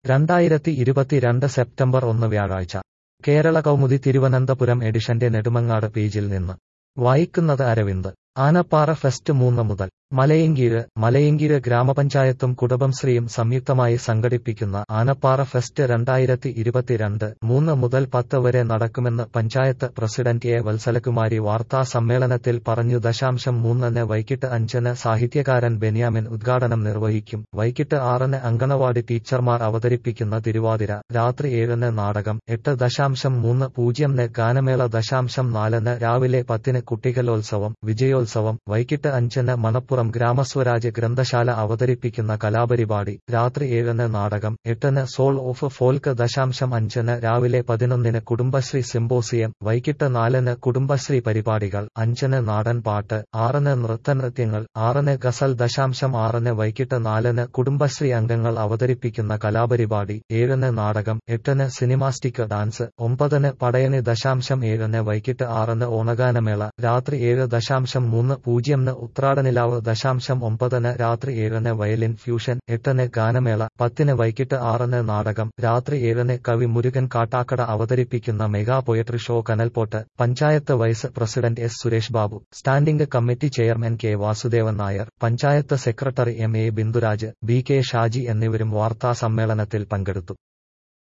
രണ്ടായിരത്തി ഇരുപത്തിരണ്ട് സെപ്റ്റംബർ ഒന്ന് വ്യാഴാഴ്ച കേരള കൗമുദി തിരുവനന്തപുരം എഡിഷന്റെ നെടുമങ്ങാട് പേജിൽ നിന്ന് വായിക്കുന്നത് അരവിന്ദ് ആനപ്പാറ ഫെസ്റ്റ് മൂന്ന് മുതൽ മലയങ്കീര് മലയങ്കീര് ഗ്രാമപഞ്ചായത്തും കുടുംബശ്രീയും സംയുക്തമായി സംഘടിപ്പിക്കുന്ന ആനപ്പാറ ഫെസ്റ്റ് രണ്ടായിരത്തി ഇരുപത്തിരണ്ട് മൂന്ന് മുതൽ പത്ത് വരെ നടക്കുമെന്ന് പഞ്ചായത്ത് പ്രസിഡന്റ് എ വത്സലകുമാരി വാർത്താ സമ്മേളനത്തിൽ പറഞ്ഞു ദശാംശം മൂന്നിന് വൈകിട്ട് അഞ്ചിന് സാഹിത്യകാരൻ ബെന്യാമിൻ ഉദ്ഘാടനം നിർവഹിക്കും വൈകിട്ട് ആറിന് അങ്കണവാടി ടീച്ചർമാർ അവതരിപ്പിക്കുന്ന തിരുവാതിര രാത്രി ഏഴിന് നാടകം എട്ട് ദശാംശം മൂന്ന് പൂജ്യംന് ഗാനമേള ദശാംശം നാലിന് രാവിലെ പത്തിന് കുട്ടികലോത്സവം വിജയോത്സവം വൈകിട്ട് അഞ്ചിന് മണപ്പുറം ഗ്രാമസ്വരാജ് ഗ്രന്ഥശാല അവതരിപ്പിക്കുന്ന കലാപരിപാടി രാത്രി ഏഴിന് നാടകം എട്ടിന് സോൾ ഓഫ് ഫോൾക്ക് ദശാംശം അഞ്ചിന് രാവിലെ പതിനൊന്നിന് കുടുംബശ്രീ സിംബോസിയം വൈകിട്ട് നാലിന് കുടുംബശ്രീ പരിപാടികൾ അഞ്ചിന് നാടൻ പാട്ട് ആറിന് നൃത്തനൃത്യങ്ങൾ ആറിന് ഗസൽ ദശാംശം ആറിന് വൈകിട്ട് നാലിന് കുടുംബശ്രീ അംഗങ്ങൾ അവതരിപ്പിക്കുന്ന കലാപരിപാടി ഏഴിന് നാടകം എട്ടിന് സിനിമാസ്റ്റിക് ഡാൻസ് ഒമ്പതിന് പടയണി ദശാംശം ഏഴിന് വൈകിട്ട് ആറിന് ഓണഗാനമേള രാത്രി ഏഴ് ദശാംശം മൂന്ന് പൂജ്യംന് ഉത്രാടനിലാവ് ദശാംശം ഒമ്പതിന് രാത്രി ഏഴിന് വയലിൻ ഫ്യൂഷൻ എട്ടിന് ഗാനമേള പത്തിന് വൈകിട്ട് ആറിന് നാടകം രാത്രി ഏഴിന് കവി മുരുകൻ കാട്ടാക്കട അവതരിപ്പിക്കുന്ന മെഗാ പോയട്രി ഷോ കനൽപോട്ട് panchayat vice president S Suresh Babu standing committee chairman K Vasudevan Nair panchayat secretary M A Bindhuraj B K Shaji എന്നിവരും വാർത്താ സമ്മേളനത്തിൽ പങ്കെടുത്തു